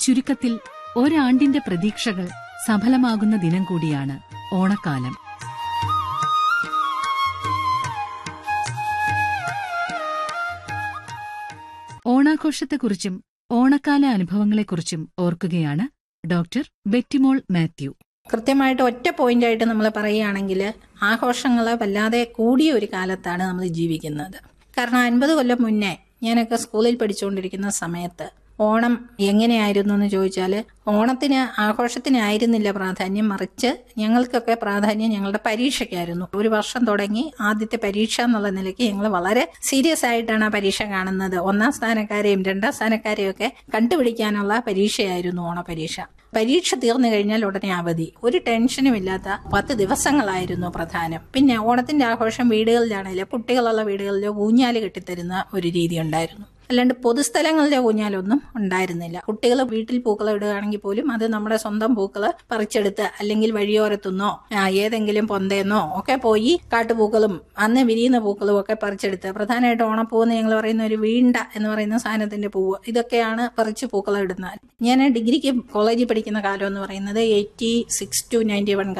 ചുരുക്കത്തിൽ ഒരാണ്ടിന്റെ പ്രതീക്ഷകൾ സഫലമാകുന്ന ദിനം കൂടിയാണ് ഓണക്കാലം ഓണാഘോഷത്തെക്കുറിച്ചും ഓണക്കാല അനുഭവങ്ങളെക്കുറിച്ചും ഓർക്കുകയാണ് ഡോക്ടർ ബെറ്റിമോൾ മാത്യു കൃത്യമായിട്ട് ഒറ്റ പോയിന്റായിട്ട് നമ്മൾ പറയുകയാണെങ്കിൽ ആഘോഷങ്ങൾ വല്ലാതെ കൂടിയ ഒരു കാലത്താണ് നമ്മൾ ജീവിക്കുന്നത് കാരണം അൻപത് കൊല്ലം മുന്നേ ഞാനൊക്കെ സ്കൂളിൽ പഠിച്ചുകൊണ്ടിരിക്കുന്ന സമയത്ത് ഓണം എങ്ങനെയായിരുന്നു എന്ന് ചോദിച്ചാൽ ഓണത്തിന് ആഘോഷത്തിനായിരുന്നില്ല പ്രാധാന്യം മറിച്ച് ഞങ്ങൾക്കൊക്കെ പ്രാധാന്യം ഞങ്ങളുടെ പരീക്ഷയ്ക്കായിരുന്നു ഒരു വർഷം തുടങ്ങി ആദ്യത്തെ പരീക്ഷ എന്നുള്ള നിലയ്ക്ക് ഞങ്ങൾ വളരെ സീരിയസ് ആയിട്ടാണ് ആ പരീക്ഷ കാണുന്നത് ഒന്നാം സ്ഥാനക്കാരെയും രണ്ടാം സ്ഥാനക്കാരെയും ഒക്കെ കണ്ടുപിടിക്കാനുള്ള പരീക്ഷയായിരുന്നു ഓണപരീക്ഷ പരീക്ഷ തീർന്നു കഴിഞ്ഞാൽ ഉടനെ അവധി ഒരു ടെൻഷനും ഇല്ലാത്ത പത്ത് ദിവസങ്ങളായിരുന്നു പ്രധാനം പിന്നെ ഓണത്തിന്റെ ആഘോഷം വീടുകളിലാണെങ്കിലും കുട്ടികളുള്ള വീടുകളിലോ ഊഞ്ഞാല് കെട്ടിത്തരുന്ന ഒരു രീതി ഉണ്ടായിരുന്നു അല്ലാണ്ട് പൊതുസ്ഥലങ്ങളിലെ ഊഞ്ഞാലൊന്നും ഉണ്ടായിരുന്നില്ല കുട്ടികൾ വീട്ടിൽ പൂക്കൾ ഇടുകയാണെങ്കിൽ പോലും അത് നമ്മുടെ സ്വന്തം പൂക്കൾ പറിച്ചെടുത്ത് അല്ലെങ്കിൽ വഴിയോരത്തുനിന്നോ ആ, ഏതെങ്കിലും പൊന്തേന്നോ ഒക്കെ പോയി കാട്ടുപൂക്കളും അന്ന് വിരിയുന്ന പൂക്കളും ഒക്കെ പറിച്ചെടുത്ത് പ്രധാനമായിട്ട് ഓണപ്പൂവെന്ന് ഞങ്ങൾ പറയുന്ന ഒരു വീണ്ട എന്ന് പറയുന്ന സാധനത്തിന്റെ പൂവ് ഇതൊക്കെയാണ് പറിച്ച് പൂക്കളം ഇടുന്നത് ഞാൻ ഡിഗ്രിക്ക് കോളേജിൽ പഠിക്കുന്ന കാലം എന്ന് പറയുന്നത് eighty six to ninety one